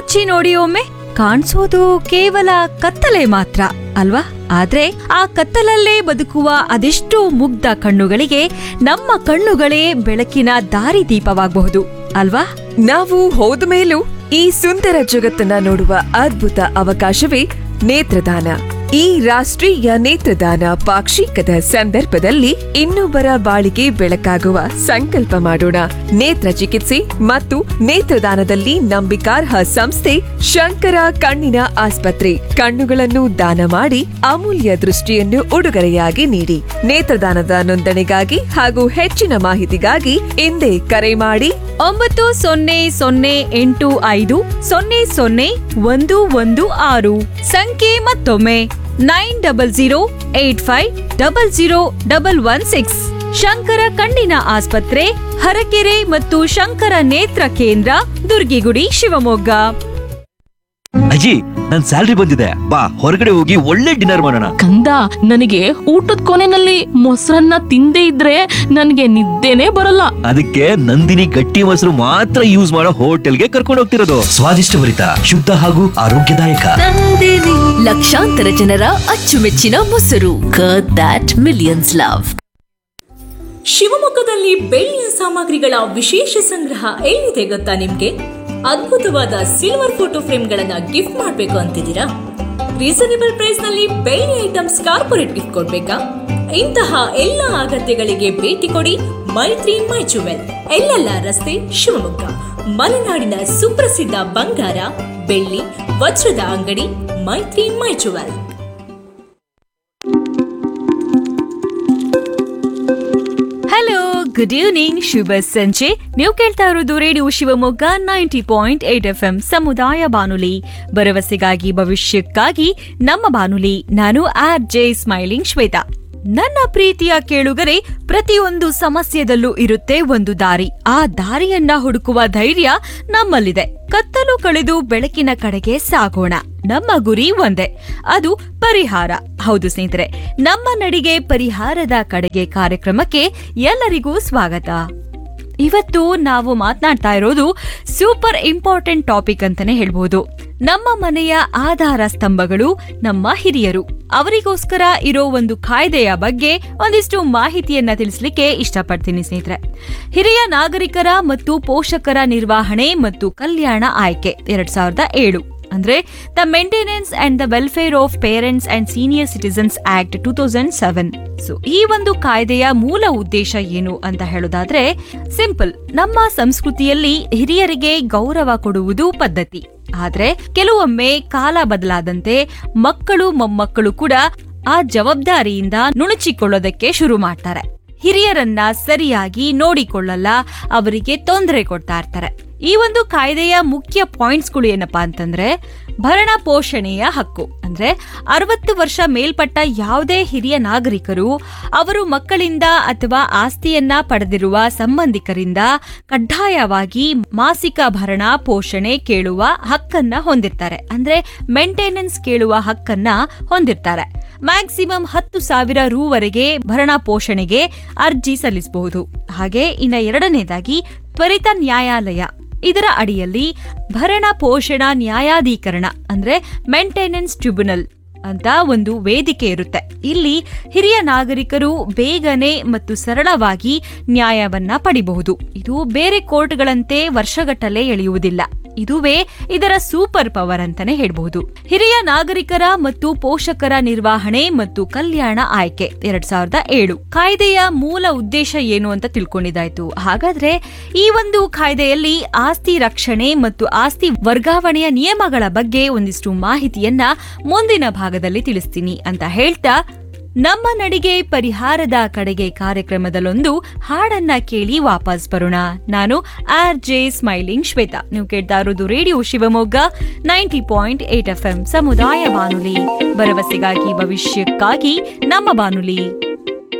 ಕಣ್ಮುಚ್ಚಿ ನೋಡಿ ಒಮ್ಮೆ ಕಾಣಿಸೋದು ಕೇವಲ ಕತ್ತಲೆ ಮಾತ್ರ ಅಲ್ವಾ ಆದ್ರೆ ಆ ಕತ್ತಲಲ್ಲೇ ಬದುಕುವ ಅದೆಷ್ಟೋ ಮುಗ್ಧ ಕಣ್ಣುಗಳಿಗೆ ನಮ್ಮ ಕಣ್ಣುಗಳೇ ಬೆಳಕಿನ ದಾರಿದೀಪವಾಗಬಹುದು ಅಲ್ವಾ ನಾವು ಹೋದ ಮೇಲೂ ಈ ಸುಂದರ ಜಗತ್ತನ್ನ ನೋಡುವ ಅದ್ಭುತ ಅವಕಾಶವೇ ನೇತ್ರದಾನ ಈ ರಾಷ್ಟ್ರೀಯ ನೇತ್ರದಾನ ಪಾಕ್ಷಿಕದ ಸಂದರ್ಭದಲ್ಲಿ ಇನ್ನೊಬ್ಬರ ಬಾಳಿಗೆ ಬೆಳಕಾಗುವ ಸಂಕಲ್ಪ ಮಾಡೋಣ ನೇತ್ರ ಚಿಕಿತ್ಸೆ ಮತ್ತು ನೇತ್ರದಾನದಲ್ಲಿ ನಂಬಿಕಾರ್ಹ ಸಂಸ್ಥೆ ಶಂಕರ ಕಣ್ಣಿನ ಆಸ್ಪತ್ರೆ ಕಣ್ಣುಗಳನ್ನು ದಾನ ಮಾಡಿ ಅಮೂಲ್ಯ ದೃಷ್ಟಿಯನ್ನು ಉಡುಗೊರೆಯಾಗಿ ನೀಡಿ ನೇತ್ರದಾನದ ನೋಂದಣಿಗಾಗಿ ಹಾಗೂ ಹೆಚ್ಚಿನ ಮಾಹಿತಿಗಾಗಿ ಹಿಂದೆ ಕರೆ ಮಾಡಿ ಒಂಬತ್ತು ಸೊನ್ನೆ ಸೊನ್ನೆ ಎಂಟು ಐದು ಸೊನ್ನೆ ಸೊನ್ನೆ ಒಂದು ಒಂದು ಆರು ಸಂಖ್ಯೆ ಮತ್ತೊಮ್ಮೆ nine double zero eight five double zero double one six Shankara ಕಣ್ಣಿನ ಆಸ್ಪತ್ರೆ ಹರಕೆರೆ ಮತ್ತು ಶಂಕರ ನೇತ್ರ ಕೇಂದ್ರ ದುರ್ಗಿಗುಡಿ ಶಿವಮೊಗ್ಗ ಅಜ್ಜಿ ನನ್ ಸ್ಯಾಲ್ರಿ ಬಂದಿದೆ ಬಾ ಹೊರಗಡೆ ಹೋಗಿ ಒಳ್ಳೆ ಡಿನ್ನರ್ ಮಾಡೋಣ ಕಂದ ನನಗೆ ಊಟದ ಕೊನೆನಲ್ಲಿ ಮೊಸರನ್ನ ತಿಂದೇ ಇದ್ರೆ ನನಗೆ ನಿದ್ದೆನೇ ಬರಲ್ಲ ಅದಕ್ಕೆ ನಂದಿನಿ ಗಟ್ಟಿ ಮೊಸರು ಮಾತ್ರ ಯೂಸ್ ಮಾಡೋ ಹೋಟೆಲ್ಗೆ ಕರ್ಕೊಂಡು ಹೋಗ್ತಿರೋದು ಸ್ವಾದಿಷ್ಟಭರಿತ ಶುದ್ಧ ಹಾಗೂ ಆರೋಗ್ಯದಾಯಕ ಲಕ್ಷಾಂತರ ಜನರ ಅಚ್ಚುಮೆಚ್ಚಿನ ಮೊಸರು ದಟ್ ಮಿಲಿಯನ್ಸ್ ಲವ್ ಶಿವಮೊಗ್ಗದಲ್ಲಿ ಬೆಳ್ಳಿಯ ಸಾಮಗ್ರಿಗಳ ವಿಶೇಷ ಸಂಗ್ರಹ ಎಲ್ಲಿದೆ ಗೊತ್ತಾ ನಿಮ್ಗೆ ಅದ್ಭುತವಾದ ಸಿಲ್ವರ್ ಫೋಟೋ ಫ್ರೇಮ್ಗಳನ್ನ ಗಿಫ್ಟ್ ಮಾಡಬೇಕು ಅಂತಿದ್ದೀರಾ ರೀಸನೇಬಲ್ ಪ್ರೈಸ್ ನಲ್ಲಿ ಬೆಳ್ಳಿ ಐಟಮ್ಸ್ ಕಾರ್ಪೊರೇಟ್ ಗಿಫ್ಟ್ ಕೊಡ್ಬೇಕಾ ಇಂತಹ ಎಲ್ಲ ಅಗತ್ಯಗಳಿಗೆ ಭೇಟಿ ಕೊಡಿ ಮೈತ್ರಿ ಮೈ ಜುವೆಲ್ ಎಲ್ಲೆಲ್ಲ ರಸ್ತೆ ಶಿವಮೊಗ್ಗ ಮಲೆನಾಡಿನ ಸುಪ್ರಸಿದ್ಧ ಬಂಗಾರ ಬೆಳ್ಳಿ ವಜ್ರದ ಅಂಗಡಿ Maithri my jewel hello good evening ಶುಭ ಸಂಜೆ ನೀವು ಕೇಳ್ತಾ ಇರೋದು radio Shivamogga ninety point eight F M ಸಮುದಾಯ ಬಾನುಲಿ ಭರವಸೆಗಾಗಿ ಭವಿಷ್ಯಕ್ಕಾಗಿ ನಮ್ಮ ಬಾನುಲಿ ನಾನು ಆರ್ ಜೆ ಸ್ಮೈಲಿಂಗ್ ಶ್ವೇತಾ ನನ್ನ ಪ್ರೀತಿಯ ಕೇಳುಗರೆ ಪ್ರತಿಯೊಂದು ಸಮಸ್ಯೆದಲ್ಲೂ ಇರುತ್ತೆ ಒಂದು ದಾರಿ ಆ ದಾರಿಯನ್ನ ಹುಡುಕುವ ಧೈರ್ಯ ನಮ್ಮಲ್ಲಿದೆ ಕತ್ತಲು ಕಳೆದು ಬೆಳಕಿನ ಕಡೆಗೆ ಸಾಗೋಣ ನಮ್ಮ ಗುರಿ ಒಂದೇ ಅದು ಪರಿಹಾರ ಹೌದು ಸ್ನೇಹಿತರೆ ನಮ್ಮ ನಡಿಗೆ ಪರಿಹಾರದ ಕಡೆಗೆ ಕಾರ್ಯಕ್ರಮಕ್ಕೆ ಎಲ್ಲರಿಗೂ ಸ್ವಾಗತ ಇವತ್ತು ನಾವು ಮಾತನಾಡ್ತಾ ಇರೋದು ಸೂಪರ್ ಇಂಪಾರ್ಟೆಂಟ್ ಟಾಪಿಕ್ ಅಂತಾನೆ ಹೇಳ್ಬೋದು ನಮ್ಮ ಮನೆಯ ಆಧಾರ ಸ್ತಂಭಗಳು ನಮ್ಮ ಹಿರಿಯರು ಅವರಿಗೋಸ್ಕರ ಇರೋ ಒಂದು ಕಾಯ್ದೆಯ ಬಗ್ಗೆ ಒಂದಿಷ್ಟು ಮಾಹಿತಿಯನ್ನ ತಿಳಿಸ್ಲಿಕ್ಕೆ ಇಷ್ಟಪಡ್ತೀನಿ ಸ್ನೇಹಿತರೆ ಹಿರಿಯ ನಾಗರಿಕರ ಮತ್ತು ಪೋಷಕರ ನಿರ್ವಹಣೆ ಮತ್ತು ಕಲ್ಯಾಣ ಆಯ್ಕೆ ಎರಡ್ ಸಾವಿರದ ಏಳು ಅಂದ್ರೆ the maintenance and the welfare of parents and senior citizens act two thousand seven so ಈ ಒಂದು ಕಾಯ್ದೆಯ ಮೂಲ ಉದ್ದೇಶ ಏನು ಅಂತ ಹೇಳೋದಾದ್ರೆ ಸಿಂಪಲ್ ನಮ್ಮ ಸಂಸ್ಕೃತಿಯಲ್ಲಿ ಹಿರಿಯರಿಗೆ ಗೌರವ ಕೊಡುವುದು ಪದ್ಧತಿ ಆದ್ರೆ ಕೆಲವೊಮ್ಮೆ ಕಾಲ ಬದಲಾದಂತೆ ಮಕ್ಕಳು ಮೊಮ್ಮಕ್ಕಳು ಕೂಡ ಆ ಜವಾಬ್ದಾರಿಯಿಂದ ನುಣುಚಿಕೊಳ್ಳೋದಕ್ಕೆ ಶುರು ಮಾಡ್ತಾರೆ ಹಿರಿಯರನ್ನ ಸರಿಯಾಗಿ ನೋಡಿಕೊಳ್ಳಲ್ಲ ಅವರಿಗೆ ತೊಂದರೆ ಕೊಡ್ತಾ ಇರ್ತಾರೆ ಈ ಒಂದು ಕಾಯ್ದೆಯ ಮುಖ್ಯ ಪಾಯಿಂಟ್ಸ್ಗಳು ಏನಪ್ಪಾ ಅಂತಂದ್ರೆ ಭರಣ ಪೋಷಣೆಯ ಹಕ್ಕು ಅಂದ್ರೆ ಅರವತ್ತು ವರ್ಷ ಮೇಲ್ಪಟ್ಟ ಯಾವುದೇ ಹಿರಿಯ ನಾಗರಿಕರು ಅವರು ಮಕ್ಕಳಿಂದ ಅಥವಾ ಆಸ್ತಿಯನ್ನ ಪಡೆದಿರುವ ಸಂಬಂಧಿಕರಿಂದ ಕಡ್ಡಾಯವಾಗಿ ಮಾಸಿಕ ಭರಣ ಪೋಷಣೆ ಕೇಳುವ ಹಕ್ಕನ್ನ ಹೊಂದಿರ್ತಾರೆ ಅಂದ್ರೆ ಮೇಂಟೆನೆನ್ಸ್ ಕೇಳುವ ಹಕ್ಕನ್ನ ಹೊಂದಿರ್ತಾರೆ ಮ್ಯಾಕ್ಸಿಮಮ್ ಹತ್ತು ಸಾವಿರ ರೂವರೆಗೆ ಭರಣ ಪೋಷಣೆಗೆ ಅರ್ಜಿ ಸಲ್ಲಿಸಬಹುದು ಹಾಗೆ ಇನ್ನ ಎರಡನೇದಾಗಿ ತ್ವರಿತ ನ್ಯಾಯಾಲಯ ಇದರ ಅಡಿಯಲ್ಲಿ ಭರಣ ಪೋಷಣಾ ನ್ಯಾಯಾಧೀಕರಣ ಅಂದ್ರೆ ಮೇಂಟೆನೆನ್ಸ್ ಟ್ರಿಬ್ಯುನಲ್ ಅಂತ ಒಂದು ವೇದಿಕೆ ಇರುತ್ತೆ ಇಲ್ಲಿ ಹಿರಿಯ ನಾಗರಿಕರು ಬೇಗನೆ ಮತ್ತು ಸರಳವಾಗಿ ನ್ಯಾಯವನ್ನ ಪಡಿಬಹುದು ಇದು ಬೇರೆ ಕೋರ್ಟ್ಗಳಂತೆ ವರ್ಷಗಟ್ಟಲೆ ಎಳೆಯುವುದಿಲ್ಲ ಇದುವೇ ಇದರ ಸೂಪರ್ ಪವರ್ ಅಂತಾನೆ ಹೇಳ್ಬಹುದು ಹಿರಿಯ ನಾಗರಿಕರ ಮತ್ತು ಪೋಷಕರ ನಿರ್ವಹಣೆ ಮತ್ತು ಕಲ್ಯಾಣ ಆಯ್ಕೆ ಎರಡ್ ಸಾವಿರದ ಏಳು ಕಾಯ್ದೆಯ ಮೂಲ ಉದ್ದೇಶ ಏನು ಅಂತ ತಿಳ್ಕೊಂಡಿದ್ದಾಯ್ತು ಹಾಗಾದ್ರೆ ಈ ಒಂದು ಕಾಯ್ದೆಯಲ್ಲಿ ಆಸ್ತಿ ರಕ್ಷಣೆ ಮತ್ತು ಆಸ್ತಿ ವರ್ಗಾವಣೆಯ ನಿಯಮಗಳ ಬಗ್ಗೆ ಒಂದಿಷ್ಟು ಮಾಹಿತಿಯನ್ನ ಮುಂದಿನ ಭಾಗದಲ್ಲಿ ತಿಳಿಸ್ತೀನಿ ಅಂತ ಹೇಳ್ತಾ ನಮ್ಮ ನಡಿಗೆ ಪರಿಹಾರದ ಕಡೆಗೆ ಕಾರ್ಯಕ್ರಮದಲ್ಲೊಂದು ಹಾಡನ್ನ ಕೇಳಿ ವಾಪಸ್ ಬರೋಣ ನಾನು ಆರ್ ಜೆ ಸ್ಮೈಲಿಂಗ್ ಶ್ವೇತಾ ನೀವು ಕೇಳ್ತಾ ಇರೋದು radio Shivamogga ninety point eight F M ಸಮುದಾಯ ಬಾನುಲಿ ಭರವಸೆಗಾಗಿ ಭವಿಷ್ಯಕ್ಕಾಗಿ ನಮ್ಮ ಬಾನುಲಿ